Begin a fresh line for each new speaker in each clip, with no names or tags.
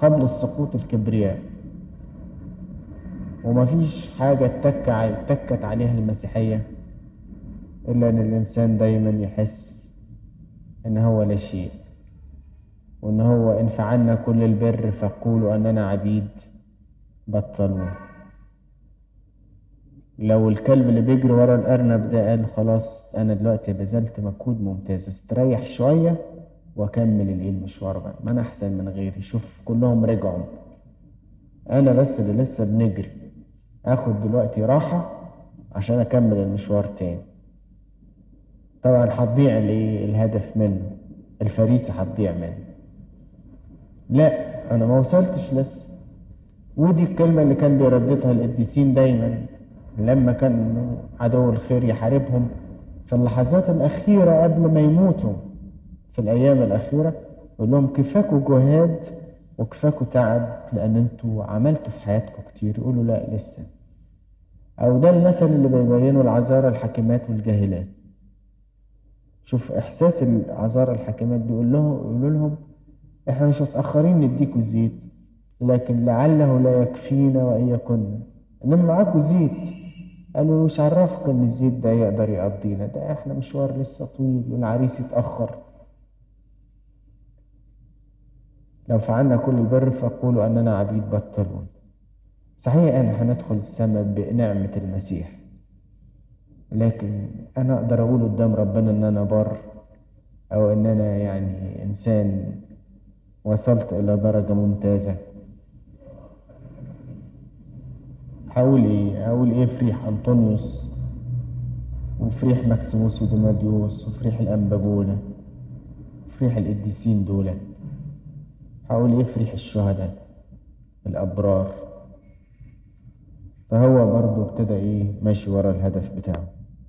قبل السقوط الكبرياء ومفيش حاجة اتك ع- اتكت عليها المسيحية إلا إن الإنسان دايما يحس إن هو لا شيء وإن هو إن فعلنا كل البر فقولوا أننا عبيد بطلوا لو الكلب اللي بيجري ورا الأرنب ده قال خلاص أنا دلوقتي بذلت مجهود ممتاز استريح شوية وأكمل الإيه المشوار بقى ما أنا أحسن من غيري شوف كلهم رجعوا أنا بس اللي لسه بنجري آخد دلوقتي راحة عشان أكمل المشوار تاني طبعا هتضيع الإيه الهدف منه الفريسة هتضيع منه لا أنا ما وصلتش لسه ودي الكلمة اللي كان بيرددها القديسين دايما لما كان عدو الخير يحاربهم في اللحظات الأخيرة قبل ما يموتوا في الأيام الأخيرة يقول لهم كفاكوا جهاد وكفاكوا تعب لأن انتوا عملتوا في حياتكم كتير يقولوا لا لسه أو ده المثل اللي بيبينه العذارى الحاكمات والجاهلات شوف إحساس العذارى الحاكمات بيقول لهم يقولوا لهم إحنا مش متأخرين نديكوا زيت لكن لعله لا يكفينا وإن يكن إنما معاكوا زيت قالوا مش عرفك إن الزيت ده يقدر يقضينا ده إحنا مشوار لسه طويل والعريس يتأخر لو فعلنا كل البر فقولوا أننا عبيد بطلون صحيح أنا هندخل السماء بنعمة المسيح لكن أنا أقدر أقول قدام ربنا إن أنا بر أو إن أنا يعني إنسان وصلت إلى درجة ممتازة هقول إيه؟ هقول إيه في ريح أنطونيوس وفي ريح ماكسيموس وديماديوس وفي ريح الأنبابولة وفي ريح القديسين دول هقول إيه في ريح الشهداء الأبرار فهو برضه ابتدى إيه ماشي ورا الهدف بتاعه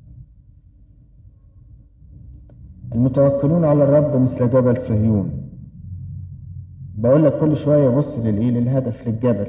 المتوكلون على الرب مثل جبل صهيون بقول لك كل شوية بص للإيه للهدف للجبل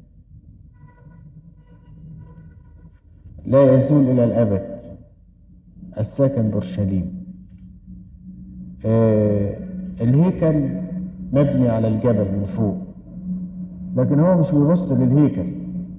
لا يزول إلى الأبد الساكن بورشليم آه الهيكل مبني على الجبل من فوق لكن هو مش بيبص للهيكل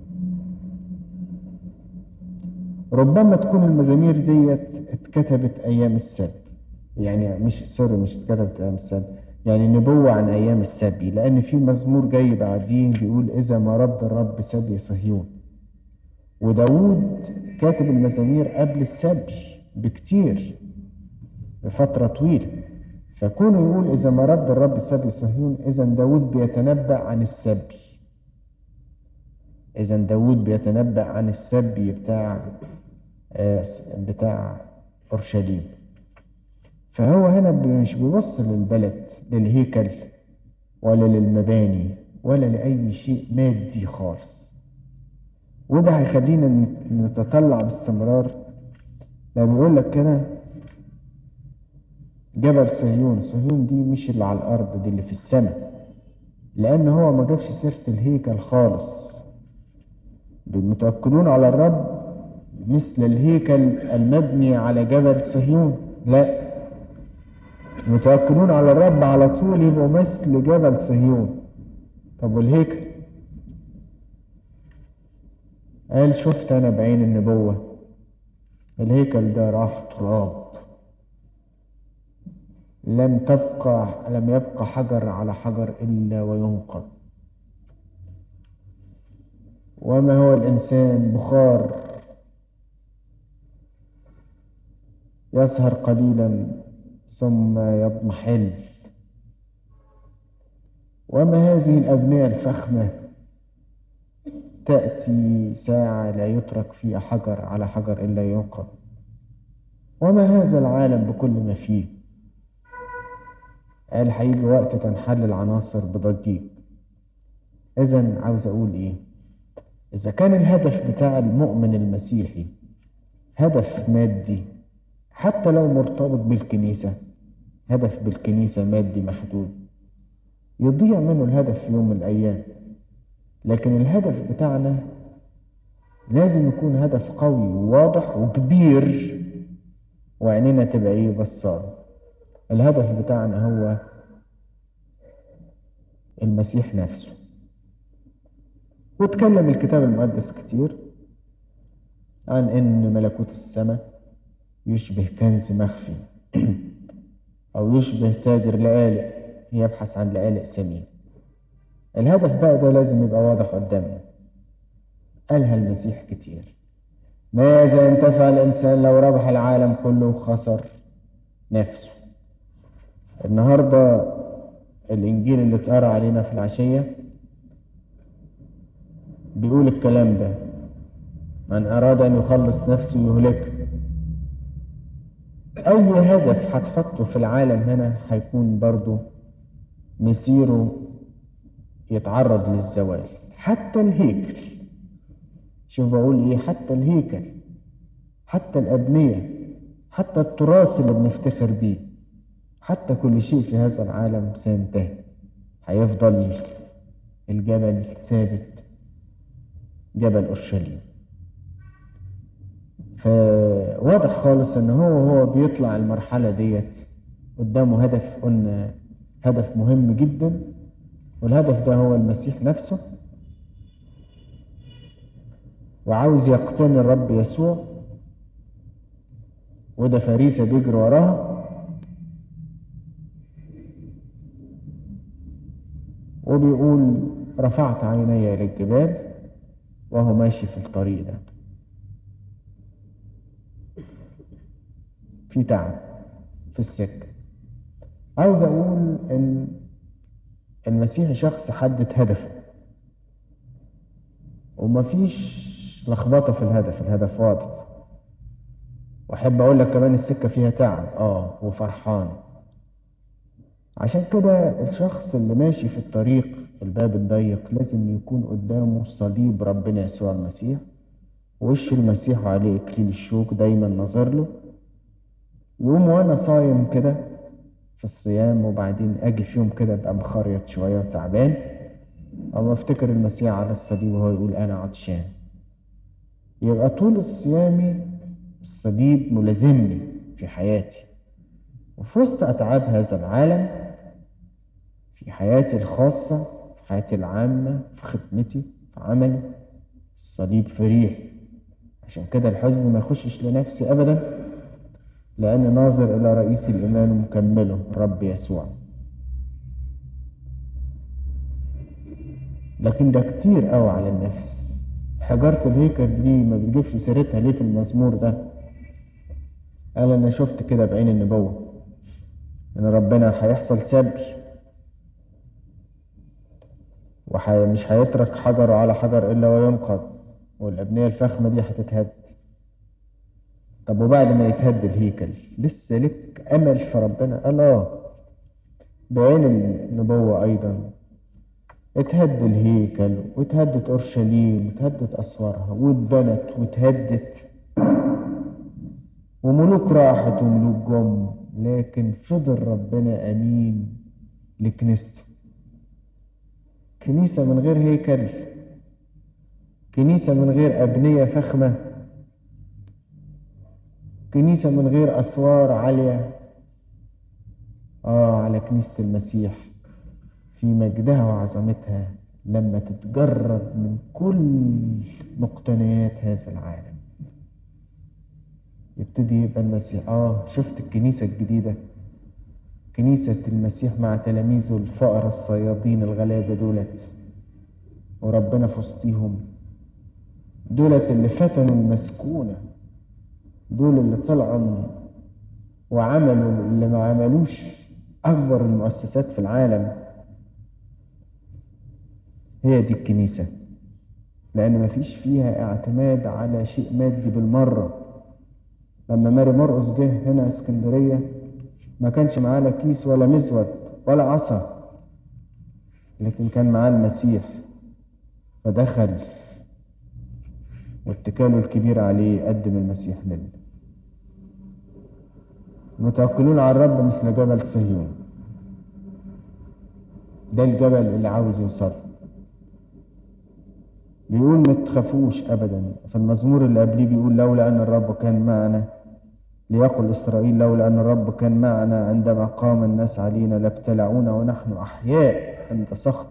ربما تكون المزامير ديت اتكتبت أيام السبت يعني مش سوري مش اتكتبت أيام السبت يعني نبوة عن أيام السبي لأن في مزمور جاي بعديه بيقول إذا ما رد الرب سبي صهيون وداود كاتب المزامير قبل السبي بكتير بفترة طويلة فكونه يقول إذا ما رد الرب سبي صهيون إذا داود بيتنبأ عن السبي إذا داود بيتنبأ عن السبي بتاع آه، بتاع أورشليم فهو هنا مش بيبص للبلد للهيكل ولا للمباني ولا لأي شيء مادي خالص وده هيخلينا نتطلع باستمرار لما بيقول لك كده جبل صهيون صهيون دي مش اللي على الأرض دي اللي في السماء لأن هو ما جابش سيرة الهيكل خالص المتوكلون على الرب مثل الهيكل المبني على جبل صهيون لا المتوكلون على الرب على طول يبقوا مثل جبل صهيون طب والهيكل قال شفت انا بعين النبوة الهيكل ده راح تراب لم تبقى لم يبقى حجر على حجر الا وينقض وما هو الانسان بخار يسهر قليلا ثم يضمحل وما هذه الأبنية الفخمة تأتي ساعة لا يترك فيها حجر على حجر إلا ينقض وما هذا العالم بكل ما فيه قال هيجي وقت تنحل العناصر بضجيج إذا عاوز أقول إيه إذا كان الهدف بتاع المؤمن المسيحي هدف مادي حتى لو مرتبط بالكنيسة هدف بالكنيسة مادي محدود يضيع منه الهدف في يوم من الأيام لكن الهدف بتاعنا لازم يكون هدف قوي وواضح وكبير وعينينا تبقى ايه بصار الهدف بتاعنا هو المسيح نفسه واتكلم الكتاب المقدس كتير عن ان ملكوت السماء يشبه كنز مخفي او يشبه تاجر لآلئ يبحث عن لآلئ ثمين الهدف بقى ده لازم يبقى واضح قدامنا قالها المسيح كتير ماذا ينتفع الإنسان لو ربح العالم كله وخسر نفسه النهاردة الإنجيل اللي اتقرا علينا في العشية بيقول الكلام ده من أراد أن يخلص نفسه يهلكه أي هدف هتحطه في العالم هنا هيكون برضه مسيره يتعرض للزوال حتى الهيكل شوف بقول ايه حتى الهيكل حتى الأبنية حتى التراث اللي بنفتخر بيه حتى كل شيء في هذا العالم سينتهي هيفضل الجبل ثابت جبل أورشليم فواضح خالص ان هو هو بيطلع المرحلة ديت قدامه هدف قلنا هدف مهم جدا والهدف ده هو المسيح نفسه وعاوز يقتني الرب يسوع وده فريسة بيجري وراها وبيقول رفعت عيني للجبال وهو ماشي في الطريق ده في تعب في السكة عاوز أقول إن المسيح شخص حدد هدفه ومفيش لخبطة في الهدف الهدف واضح وأحب أقول لك كمان السكة فيها تعب آه وفرحان عشان كده الشخص اللي ماشي في الطريق الباب الضيق لازم يكون قدامه صليب ربنا يسوع المسيح وش المسيح وعليه إكليل الشوك دايما نظر له يقوم وأنا صايم كده في الصيام وبعدين أجي في يوم كده أبقى مخريط شوية وتعبان أو أفتكر المسيح على الصليب وهو يقول أنا عطشان يبقى طول الصيام الصليب ملازمني في حياتي وفي وسط أتعاب هذا العالم في حياتي الخاصة في حياتي العامة في خدمتي في عملي الصليب فريح عشان كده الحزن ما يخشش لنفسي أبدا لأني ناظر إلى رئيس الإيمان ومكمله رب يسوع لكن ده كتير قوي على النفس حجارة الهيكل دي ما بتجيبش سيرتها ليه في المزمور ده قال أنا شفت كده بعين النبوة إن ربنا هيحصل سبي ومش هيترك حجر على حجر إلا وينقض والأبنية الفخمة دي هتتهد طب وبعد ما يتهد الهيكل لسه لك أمل في ربنا قال آه بعين النبوة أيضا اتهد الهيكل واتهدت أورشليم واتهدت أسوارها واتبنت واتهدت وملوك راحت وملوك جم لكن فضل ربنا أمين لكنيسته كنيسة من غير هيكل كنيسة من غير أبنية فخمة كنيسة من غير أسوار عالية آه على كنيسة المسيح في مجدها وعظمتها لما تتجرد من كل مقتنيات هذا العالم يبتدي يبقى المسيح آه شفت الكنيسة الجديدة كنيسة المسيح مع تلاميذه الفقراء الصيادين الغلابة دولت وربنا في وسطيهم دولت اللي فتنوا المسكونة دول اللي طلعوا وعملوا اللي ما عملوش أكبر المؤسسات في العالم هي دي الكنيسة لأن ما فيش فيها اعتماد على شيء مادي بالمرة لما ماري مرقس جه هنا اسكندرية ما كانش معاه لا كيس ولا مزود ولا عصا لكن كان معاه المسيح فدخل واتكاله الكبير عليه قدم المسيح لنا المتوكلون على الرب مثل جبل صهيون ده الجبل اللي عاوز يوصل بيقول ما تخافوش ابدا في المزمور اللي قبليه بيقول لولا ان الرب كان معنا ليقل اسرائيل لولا ان الرب كان معنا عندما قام الناس علينا لابتلعونا ونحن احياء عند سخط